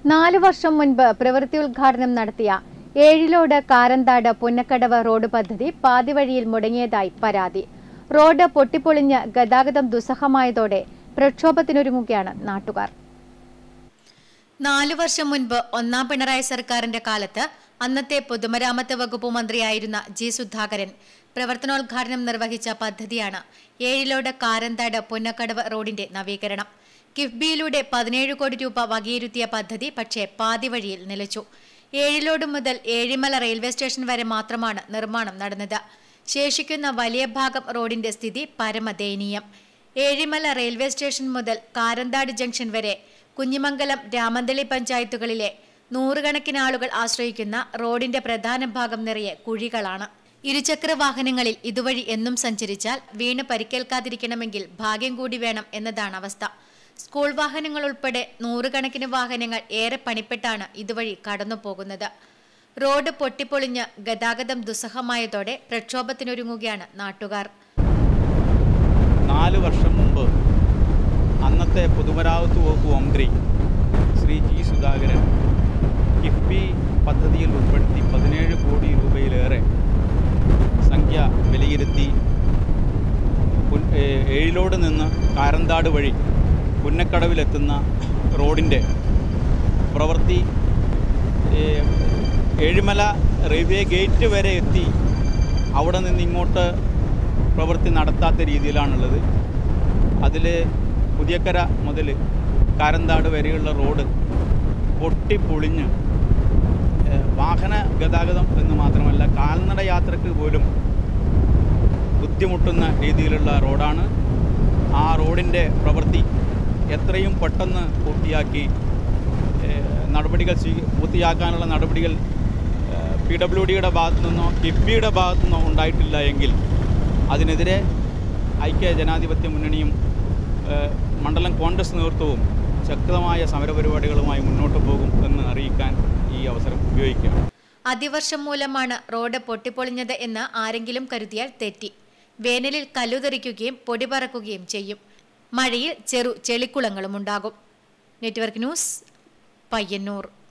നാലു വർഷം മുൻപ് പ്രവൃത്തി ഉദ്ഘാടനം നടത്തിയ ഏഴിലോട് കാരന്താട് പുന്നക്കടവ് റോഡ് പദ്ധതി പാതിവഴിയിൽ മുടങ്ങിയതായി പരാതി റോഡ് പൊട്ടിപ്പൊളിഞ്ഞ് ഗതാഗതം ദുസ്സഹമായതോടെ പ്രക്ഷോഭത്തിനൊരുങ്ങുകയാണ് നാട്ടുകാർ നാലു വർഷം മുൻപ് ഒന്നാം പിണറായി സർക്കാരിന്റെ കാലത്ത് അന്നത്തെ പൊതുമരാമത്ത് വകുപ്പ് മന്ത്രിയായിരുന്ന ജി സുധാകരൻ പ്രവർത്തനോദ്ഘാടനം നിർവഹിച്ച പദ്ധതിയാണ് ഏഴിലോട് കാരന്താട് പുന്നക്കടവ് റോഡിന്റെ നവീകരണം കിഫ്ബിയിലൂടെ പതിനേഴ് കോടി രൂപ വകയിരുത്തിയ പദ്ധതി പക്ഷേ പാതി വഴിയിൽ നിലച്ചു ഏഴിലോട് മുതൽ ഏഴിമല റെയിൽവേ സ്റ്റേഷൻ വരെ മാത്രമാണ് നിർമ്മാണം നടന്നത് ശേഷിക്കുന്ന വലിയ ഭാഗം റോഡിന്റെ സ്ഥിതി പരമദയനീയം ഏഴിമല റെയിൽവേ സ്റ്റേഷൻ മുതൽ കാരന്താട് ജംഗ്ഷൻ വരെ കുഞ്ഞിമംഗലം രാമന്തളി പഞ്ചായത്തുകളിലെ നൂറുകണക്കിന് ആളുകൾ ആശ്രയിക്കുന്ന റോഡിന്റെ പ്രധാന ഭാഗം നിറയെ കുഴികളാണ് ഇരുചക്ര വാഹനങ്ങളിൽ ഇതുവഴി എന്നും സഞ്ചരിച്ചാൽ വീണ് പരിക്കേൽക്കാതിരിക്കണമെങ്കിൽ ഭാഗ്യം കൂടി വേണം എന്നതാണ് അവസ്ഥ സ്കൂൾ വാഹനങ്ങൾ ഉൾപ്പെടെ നൂറുകണക്കിന് വാഹനങ്ങൾ ഏറെ പണിപ്പെട്ടാണ് ഇതുവഴി കടന്നു പോകുന്നത് റോഡ് പൊട്ടിപ്പൊളിഞ്ഞ് ഗതാഗതം ദുസ്സഹമായതോടെ പ്രക്ഷോഭത്തിനൊരുങ്ങുകയാണ് നാട്ടുകാർ നാല് വർഷം മുമ്പ് അന്നത്തെ പൊതുമരാമത്ത് വകുപ്പ് മന്ത്രി ശ്രീ ജി സുധാകരൻ കിഫ്ബി പദ്ധതിയിൽ ഉൾപ്പെടുത്തി പതിനേഴ് കോടി രൂപയിലേറെ സംഖ്യ വിലയിരുത്തി പുൻ- ഏ- ഏഴിലോട് നിന്ന് കാരന്താട് വഴി പുന്നക്കടവിലെത്തുന്ന റോഡിൻ്റെ പ്രവൃത്തി ഏ, ഏഴിമല റെയിൽവേ ഗേറ്റ് വരെ എത്തി അവിടെ നിന്ന് ഇങ്ങോട്ട് പ്രവൃത്തി നടത്താത്ത രീതിയിലാണുള്ളത് അതിൽ പുതിയക്കര മുതൽ കാരന്താട് വരെയുള്ള റോഡ് പൊട്ടിപ്പൊളിഞ്ഞ് ഏ, വാഹന ഗതാഗതം എന്ന് മാത്രമല്ല കാൽനട യാത്രക്ക് പോലും ബുദ്ധിമുട്ടുന്ന രീതിയിലുള്ള റോഡാണ് ആ റോഡിൻ്റെ പ്രവൃത്തി എത്രയും പെട്ടെന്ന് പൂർത്തിയാക്കി ഏ, നടപടികൾ സ്വീ പൂർത്തിയാക്കാനുള്ള നടപടികൾ പി ഡബ്ല്യു ഡിയുടെ ഭാഗത്തു നിന്നോ കിഫ്ബിയുടെ ഭാഗത്തു നിന്നോ ഉണ്ടായിട്ടില്ല എങ്കിൽ അതിനെതിരെ ഐക്യ ജനാധിപത്യ മുന്നണിയും ഏ, മണ്ഡലം കോൺഗ്രസ് നേതൃത്വവും ശക്തമായ സമരപരിപാടികളുമായി മുന്നോട്ട് പോകും എന്ന് അറിയിക്കാൻ ഈ അവസരം ഉപയോഗിക്കുകയാണ് അതിവർഷം മൂലമാണ് റോഡ് പൊട്ടിപ്പൊളിഞ്ഞത് എന്ന് ആരെങ്കിലും കരുതിയാൽ തെറ്റി വേനലിൽ കല്ലുതെറിക്കുകയും പൊടി പറക്കുകയും ചെയ്യും മഴയിൽ ചെറു ചെളിക്കുളങ്ങളും ഉണ്ടാകും നെറ്റ്വർക്ക് ന്യൂസ് പയ്യന്നൂർ